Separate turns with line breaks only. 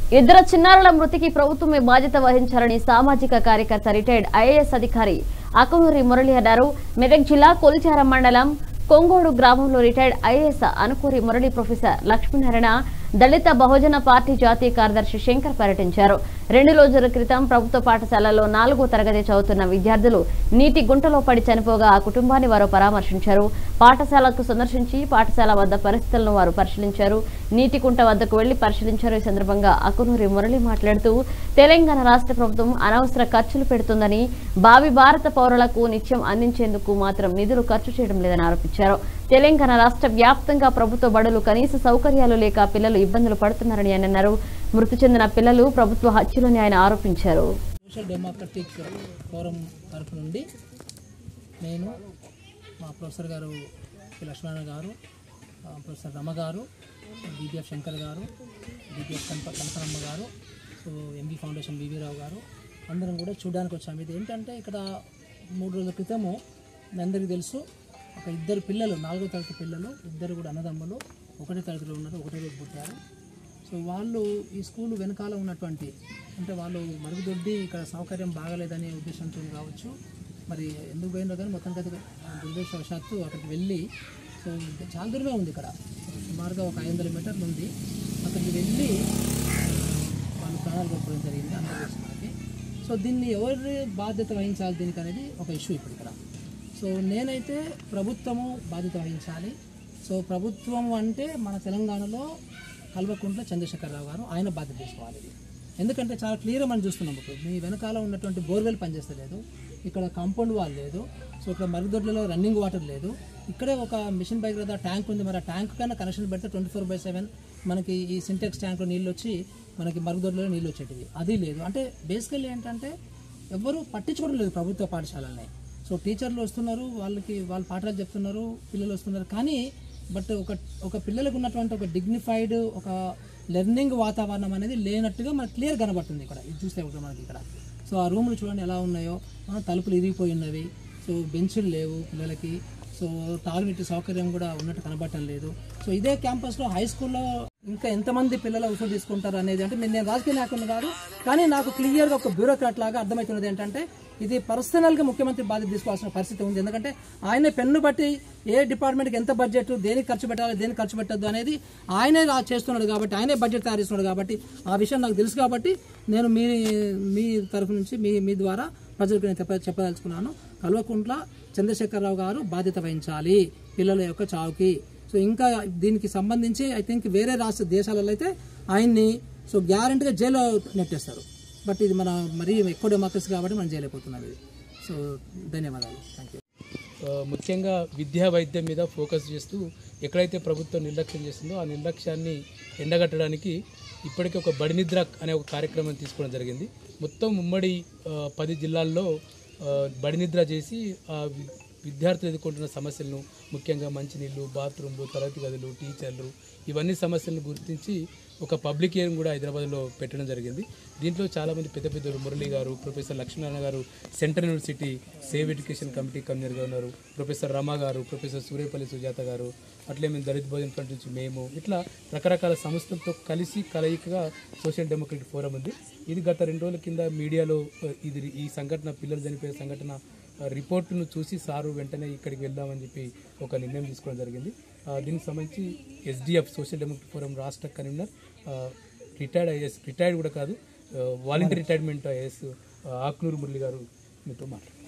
ఇద్దరు చిన్నారుల మృతికి ప్రభుత్వమే బాధ్యత వహించాలని సామాజిక కార్యకర్త రిటైర్డ్ ఐఏఎస్ అధికారి అకనూరి మురళి అన్నారు మెదక్ జిల్లా కొల్చారం మండలం కొంగోడు గ్రామంలో retired IAS Anukuri Murali professor Lakshminarayana Dalita Bahujana party జాతీయ కార్యదర్శి శంకర్ పర్యటించారు రెండు రోజుల క్రితం ప్రభుత్వ పాఠశాలలో నాలుగో తరగతి చదువుతున్న విద్యార్థులు నీటి గుంటలో పడి చనిపోగా ఆ కుటుంబాన్ని వారు పరామర్శించారు పాఠశాలకు సందర్శించి పాఠశాల వద్ద పరిస్థితులను వారు పరిశీలించారు నీటి కుంట వద్దకు వెళ్లి పరిశీలించారు ఈ సందర్భంగా అకునూరి మురళి మాట్లాడుతూ తెలంగాణ రాష్ట్ర ప్రభుత్వం అనవసర ఖర్చులు పెడుతుందని భావి భారత పౌరులకు నిత్యం అందించేందుకు మాత్రం నిధులు ఖర్చు చేయడం లేదని ఆరోపించారు తెలంగాణ రాష్ట్ర వ్యాప్తంగా ప్రభుత్వ బడులు కనీస సౌకర్యాలు లేక పిల్లలు ఇబ్బందులు పడుతున్నారని ఆయన అన్నారు మృతి చెందిన పిల్లలు ప్రభుత్వ హత్యలని ఆయన ఆరోపించారు
సోషల్ డెమోక్రటిక్ ఫోరం తరఫు నుండి నేను మా ప్రొఫెసర్ గారు పి. లక్ష్మణ గారు ఆ, ప్రొఫెసర్ రమ గారు బీబీఎఫ్ శంకర్ గారు బీబీఎఫ్ కనప Kanakaramma garu so MB foundation BV Rao garu అందరం కూడా చూడడానికి వచ్చాము ఇది ఏంటంటే ఇక్కడ మూడు రోజుల క్రితము మీ అందరికీ తెలుసు ఒక ఇద్దరు పిల్లలు నాలుగో తరగతి పిల్లలు ఇద్దరు కూడా అన్నదమ్ములు ఒకటే తరగతిలో ఉన్నారు ఒకటే రోజు పుట్టారు సో వాళ్ళు ఈ స్కూల్ వెనకాల ఉన్నటువంటి అంటే వాళ్ళు మరుగుదొడ్డి ఇక్కడ సౌకర్యం బాగాలేదనే ఉద్దేశంతో కావచ్చు మరి ఎందుకు పోయిందో కానీ మొత్తం కదా దుర్దృష్టవశాత్తు అక్కడికి వెళ్ళి సో చాలా దూరమే ఉంది ఇక్కడ సుమారుగా ఒక ఐదు వందల మీటర్లు ఉంది అక్కడికి వెళ్ళి వాళ్ళు ప్రాణాలు కోల్పోవడం జరిగింది అందరూ తెలుసు మనకి సో దీన్ని ఎవరు బాధ్యత వహించాలి దీనికి అనేది ఒక ఇష్యూ ఇప్పుడు ఇక్కడ సో నేనైతే ప్రభుత్వము బాధ్యత వహించాలి సో ప్రభుత్వం అంటే మన తెలంగాణలో కల్వకుంట్ల చంద్రశేఖరరావు గారు ఆయన బాధ్యత తీసుకోవాలి ఇది ఎందుకంటే చాలా క్లియర్గా మనం చూస్తున్నాం ఇప్పుడు మీ వెనకాల ఉన్నటువంటి బోర్వెల్ పనిచేస్తలేదు ఇక్కడ కాంపౌండ్ వాల్ లేదు సో ఇక్కడ మరుగుదొడ్లలో రన్నింగ్ వాటర్ లేదు ఇక్కడే ఒక మిషన్ బైక్ కదా ట్యాంక్ ఉంది మరి ఆ ట్యాంక్ కన్నా కనెక్షన్ పెడితే ట్వంటీ ఫోర్ బై సెవెన్ మనకి ఈ సింటెక్స్ ట్యాంక్లో నీళ్ళు వచ్చి మనకి మరుగుదొడ్లలో నీళ్ళు వచ్చేటివి అది లేదు అంటే బేసికల్లీ ఏంటంటే ఎవ్వరూ పట్టించుకోవడం లేదు ప్రభుత్వ పాఠశాలల్ని సో టీచర్లు వస్తున్నారు వాళ్ళకి వాళ్ళు పాఠాలు చెప్తున్నారు పిల్లలు వస్తున్నారు కానీ బట్ ఒక ఒక పిల్లలకు ఉన్నటువంటి ఒక డిగ్నిఫైడ్ ఒక లెర్నింగ్ వాతావరణం అనేది లేనట్టుగా మనకు క్లియర్ కనబడుతుంది ఇక్కడ ఇది చూస్తే ఒకటి మనకి ఇక్కడ సో ఆ రూమ్లు చూడండి ఎలా ఉన్నాయో ఆ, తలుపులు ఇరిగిపోయి ఉన్నవి సో బెంచులు లేవు పిల్లలకి సో తాగునీటి సౌకర్యం కూడా ఉన్నట్టు కనబడటం లేదు సో ఇదే క్యాంపస్లో హై స్కూల్లో ఇంకా ఎంతమంది పిల్లలు అవసరం తీసుకుంటారు అనేది అంటే నేను రాజకీయ నాయకుని కాదు కానీ నాకు క్లియర్గా ఒక బ్యూరోక్రాట్ లాగా అర్థమవుతున్నది ఏంటంటే ఇది పర్సనల్గా ముఖ్యమంత్రి బాధ్యత తీసుకోవాల్సిన పరిస్థితి ఉంది ఎందుకంటే ఆయన పెన్ను బట్టి ఏ డిపార్ట్మెంట్కి ఎంత బడ్జెట్ దేనికి ఖర్చు పెట్టాలి దేనికి ఖర్చు పెట్టద్దు అనేది ఆయనే రా- చేస్తున్నాడు కాబట్టి ఆయనే బడ్జెట్ తయారు చేస్తున్నాడు కాబట్టి ఆ విషయం నాకు తెలుసు కాబట్టి నేను మీ మీ తరఫు నుంచి మీ మీ ద్వారా ప్రజలకు నేను చెప్ప చెప్పదలుచుకున్నాను కల్వకుంట్ల చంద్రశేఖరరావు గారు బాధ్యత వహించాలి పిల్లల యొక్క చావుకి సో ఇంకా దీనికి సంబంధించి ఐ థింక్ వేరే రాష్ట్ర దేశాలలో అయితే ఆయన్ని సో గ్యారంటీగా జైల్లో నెట్టేస్తారు బట్ ఇది మన మరీ ఎక్కువ డెమోక్రసీ కాబట్టి మనం చేయలేకపోతున్నాం ఇది సో ధన్యవాదాలు థ్యాంక్ యూ
ఆ, ముఖ్యంగా విద్యా వైద్యం మీద ఫోకస్ చేస్తూ ఎక్కడైతే ప్రభుత్వం నిర్లక్ష్యం చేస్తుందో ఆ నిర్లక్ష్యాన్ని ఎండగట్టడానికి ఇప్పటికే ఒక బడి నిద్ర అనే ఒక కార్యక్రమం తీసుకోవడం జరిగింది మొత్తం ఉమ్మడి ఆ, పది జిల్లాల్లో ఆ, బడి నిద్ర చేసి ఆ వి- విద్యార్థులు ఎదుర్కొంటున్న సమస్యలను ముఖ్యంగా మంచినీళ్ళు బాత్రూమ్లు తరగతి గదులు టీచర్లు ఇవన్నీ సమస్యలను గుర్తించి ఒక పబ్లిక్ హియరింగ్ కూడా హైదరాబాద్లో పెట్టడం జరిగింది దీంట్లో చాలామంది పెద్ద పెద్దలు మురళి గారు professor Lakshminarayana garu central university save education committee కన్వీనర్గా ఉన్నారు ప్రొఫెసర్ రమ గారు ప్రొఫెసర్ సూర్యపల్లి సుజాత గారు అట్లే మేము దళిత భోజన ఫ్రంట్ నుంచి మేము ఇట్లా రకరకాల సంస్థలతో కలిసి కలయికగా సోషల్ డెమోక్రటిక్ ఫోరం ఉంది ఇది గత రెండు రోజుల కింద మీడియాలో ఆ, ఇది ఈ సంఘటన పిల్లలు చనిపోయే సంఘటన ఆ, రిపోర్టును చూసి సారు వెంటనే ఇక్కడికి వెళ్దామని చెప్పి ఒక నిర్ణయం తీసుకోవడం జరిగింది ఆ, దీనికి సంబంధించి ఎస్డిఎఫ్ సోషల్ డెమోక్రటిక్ ఫోరం రాష్ట్ర కన్వీనర్ రిటైర్డ్ ఐఎస్ రిటైర్డ్ కూడా కాదు volunteer retirement IAS Akunuri Murali garu మీతో మాట్లాడారు